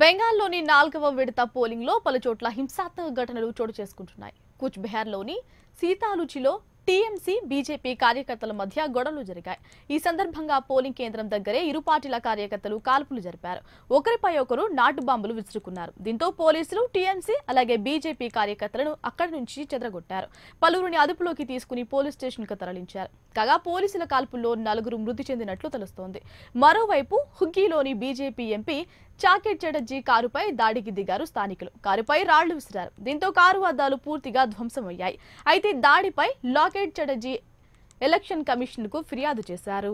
బెంగాల్లోని నాలుగవ విడత పోలింగ్లో పలుచోట్ల హింసాత్మక ఘటనలు చోటు చేసుకుంటున్నాయి కూచ్ బెహార్లోని సీతాలుచిలో టీఎంసీ బీజేపీ కార్యకర్తల మధ్య గొడవలు జరిగాయి ఈ సందర్భంగా పోలింగ్ కేంద్రం దగ్గరే ఇరు పార్టీల కార్యకర్తలు కాల్పులు జరిపారు ఒకరిపై ఒకరు నాటు బాంబులు విసురుకున్నారు దీంతో పోలీసులు టీఎంసీ అలాగే బీజేపీ కార్యకర్తలను అక్కడి నుంచి చెదరగొట్టారు పలువురిని అదుపులోకి తీసుకుని పోలీస్ స్టేషన్కు తరలించారు కాగా పోలీసుల కాల్పుల్లో నలుగురు మృతి చెందినట్లు తెలుస్తోంది మరోవైపు హుగ్గీలోని బీజేపీ ఎంపీ చాకెట్ చటర్జీ కారుపై దాడికి దిగారు స్థానికులు కారుపై రాళ్లు విసిరారు దీంతో కారు అద్దాలు పూర్తిగా ధ్వంసమయ్యాయి అయితే దాడిపై లాకెట్ చటర్జీ ఎలక్షన్ కమిషన్కు ఫిర్యాదు చేశారు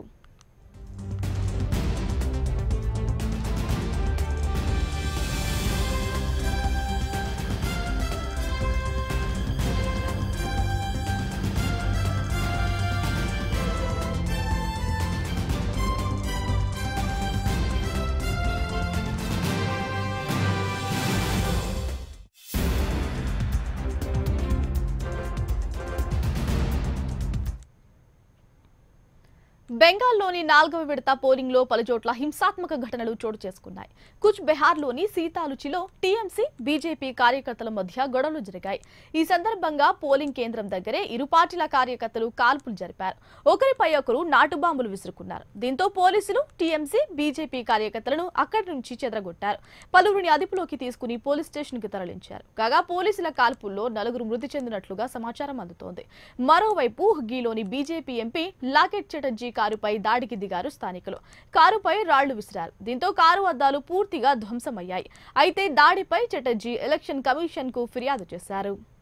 బెంగాల్లోని నాలుగవ విడత పోలింగ్లో పలుచోట్ల హింసాత్మక ఘటనలు చోటు చేసుకున్నాయి కుచ్ బెహార్లోని సీతాలుచిలో టీఎంసీ బీజేపీ కార్యకర్తల మధ్య గొడవలు జరిగాయి ఈ సందర్భంగా పోలింగ్ కేంద్రం దగ్గరే ఇరు పార్టీల కార్యకర్తలు కాల్పులు జరిపారు ఒకరిపై ఒకరు నాటు బాంబులు విసురుకున్నారు దీంతో పోలీసులు టీఎంసీ బీజేపీ కార్యకర్తలను అక్కడి నుంచి చెదరగొట్టారు పలువురిని అదుపులోకి తీసుకుని పోలీస్ స్టేషన్కి తరలించారు కాగా పోలీసుల కాల్పుల్లో నలుగురు మృతి చెందినట్లుగా సమాచారం అందుతోంది మరోవైపు హుగ్గీలోని బీజేపీ ఎంపీ లాకెట్ చటర్జీ కారుపై దాడికి దిగారు స్థానికులు కారుపై రాళ్లు విసిరారు దీంతో కారు అద్దాలు పూర్తిగా ధ్వంసమయ్యాయి అయితే దాడిపై చటర్జీ ఎలక్షన్ కమిషన్ కు ఫిర్యాదు చేశారు